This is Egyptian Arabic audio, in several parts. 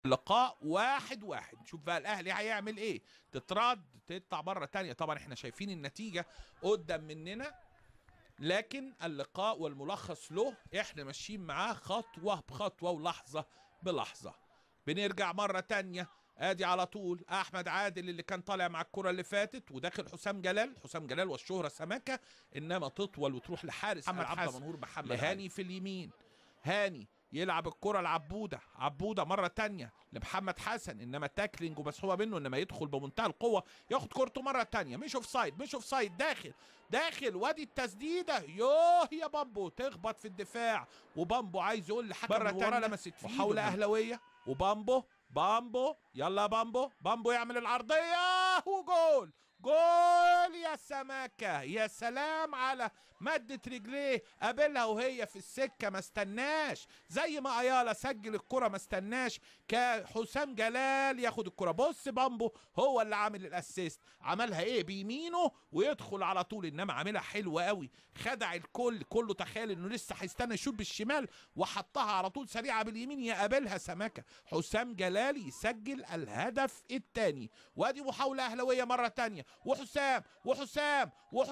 لقاء واحد واحد نشوف بقى الاهلي هيعمل ايه تترد تطلع مره تانية طبعا احنا شايفين النتيجه قدام مننا لكن اللقاء والملخص له احنا ماشيين معاه خطوه بخطوه ولحظه بلحظه بنرجع مره تانية ادي على طول احمد عادل اللي كان طالع مع الكره اللي فاتت وداخل حسام جلال حسام جلال والشهره سمكه انما تطول وتروح لحارس محمد عبد منهور محمد هاني في اليمين هاني يلعب الكرة لعبودة عبودة مرة تانية لمحمد حسن انما تاكلينج ومسحوبة منه انما يدخل بمنتهى القوة ياخد كورته مرة تانية مش اوف سايد مش اوف سايد داخل داخل وادي التسديدة يوه يا بامبو تخبط في الدفاع وبامبو عايز يقول لحكم مرة تانية لمست فيه محاولة اهلاوية وبامبو بامبو يلا يا بامبو بامبو يعمل العرضية وجول جول يا سماكة يا سلام على مدة رجليه قابلها وهي في السكة ما استناش زي ما ايالا سجل الكرة ما استناش كحسام جلال ياخد الكرة بص بامبو هو اللي عامل الاسيست عملها ايه بيمينه ويدخل على طول انما عاملها حلوة قوي خدع الكل كله تخيل انه لسه هيستنى يشوط بالشمال وحطها على طول سريعة باليمين يقابلها سماكة حسام جلال يسجل الهدف الثاني وادي محاولة اهلاوية مرة تانية وحسام وحسام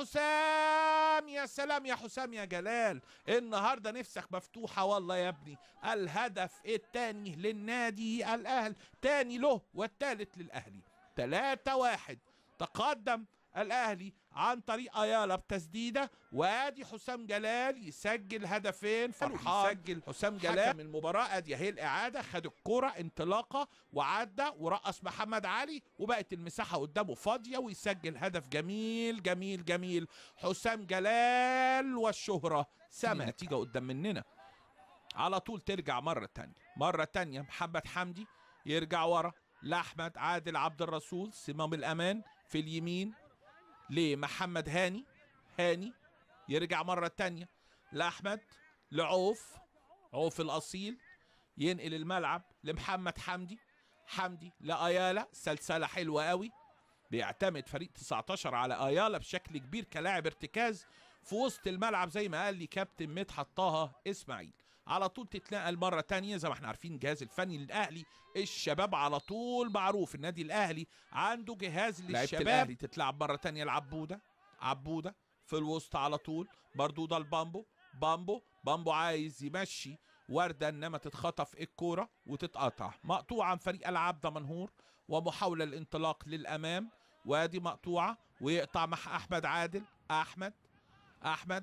وحسام يا سلام يا حسام يا جلال النهارده نفسك مفتوحه والله يا ابني الهدف الثاني للنادي الاهلي تاني له والثالث للاهلي 3 واحد تقدم الاهلي عن طريق ايالا بتسديده وادي حسام جلال يسجل هدفين فرحان يسجل حسام جلال من المباراه ادي اهي الاعاده خد الكره انطلاقه وعدى ورقص محمد علي وبقت المساحه قدامه فاضيه ويسجل هدف جميل جميل جميل حسام جلال والشهره سما نتيجه قدام مننا على طول ترجع مره تانية مره تانية محمد حمدي يرجع ورا لاحمد عادل عبد الرسول صمام الامان في اليمين لمحمد هاني هاني يرجع مرة تانية لأحمد لعوف عوف الأصيل ينقل الملعب لمحمد حمدي حمدي لأيالا سلسلة حلوة قوي بيعتمد فريق 19 على ايالا بشكل كبير كلاعب ارتكاز في وسط الملعب زي ما قال لي كابتن مدحت طه اسماعيل على طول تتنقل مره تانية زي ما احنا عارفين الجهاز الفني للاهلي الشباب على طول معروف النادي الاهلي عنده جهاز للشباب الاهلي تتلعب مره تانية لعبوده عبوده في الوسط على طول برضو ده البامبو بامبو بامبو عايز يمشي وردة انما تتخطف الكورة وتتقطع مقطوعة عن فريق العاب دمنهور ومحاولة الانطلاق للامام وادي مقطوعة ويقطع مع احمد عادل احمد احمد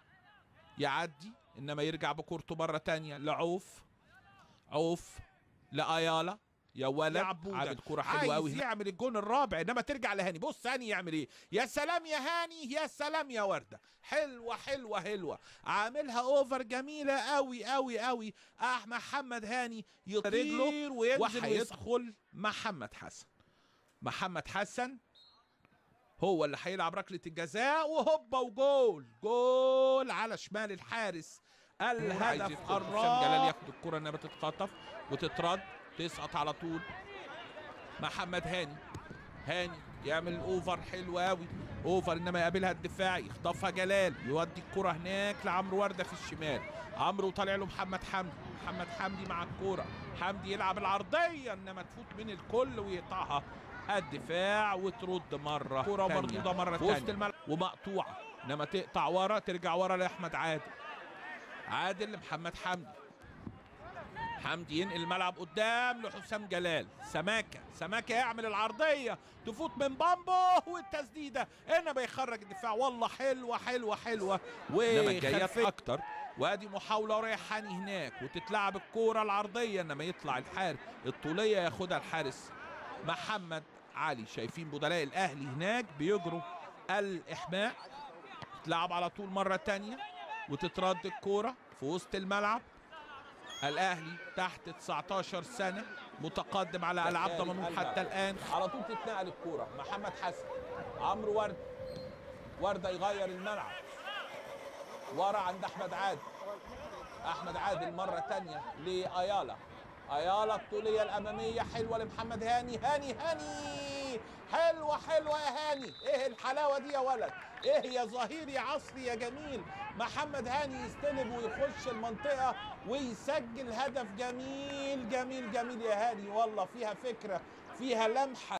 يعدي انما يرجع بكورته مرة تانية لعوف عوف لايالا يا ولد عامل كوره حلوه قوي يعمل الجون الرابع انما ترجع لهاني بص هاني يعمل ايه يا سلام يا هاني يا سلام يا ورده حلوه حلوه حلوه عاملها اوفر جميله قوي قوي قوي اه محمد هاني يطير وينزل ويدخل محمد حسن محمد حسن هو اللي هيلعب ركله الجزاء وهوبا وجول جول على شمال الحارس الهدف الرابع جلال ياخد الكره انها بتتخطف وتترد تسقط على طول محمد هاني هاني يعمل الاوفر حلو قوي اوفر انما يقابلها الدفاع يخطفها جلال يودي الكره هناك لعمرو ورده في الشمال عمرو طالع له محمد حمدي محمد حمدي مع الكوره حمدي يلعب العرضيه انما تفوت من الكل ويقطعها الدفاع وترد مره كره مردوده مره في وسط الملعب ومقطوعه انما تقطع ورا ترجع ورا لاحمد عادل عادل لمحمد حمدي حمدي ينقل الملعب قدام لحسام جلال سماكه سماكه يعمل العرضيه تفوت من بامبو والتسديده انما يخرج الدفاع والله حلوه حلوه حلوه وخلفيه اكتر وادي محاوله ريحاني هناك وتتلعب الكوره العرضيه انما يطلع الحارس الطوليه ياخدها الحارس محمد علي شايفين بدلاء الاهلي هناك بيجروا الاحماء تلعب على طول مره تانية وتترد الكوره في وسط الملعب الاهلي تحت 19 سنه متقدم على العاب ضمنون حتى الان على طول تتنقل الكوره محمد حسن عمرو ورد ورده يغير الملعب ورا عند احمد عادل احمد عادل مره تانية لايالا ايالا الطوليه الاماميه حلوه لمحمد هاني هاني هاني حلوه حلوه يا هاني ايه الحلاوه دي يا ولد ايه يا ظهير يا عصري يا جميل محمد هاني يستلم ويخش المنطقه ويسجل هدف جميل جميل جميل يا هاني والله فيها فكره فيها لمحه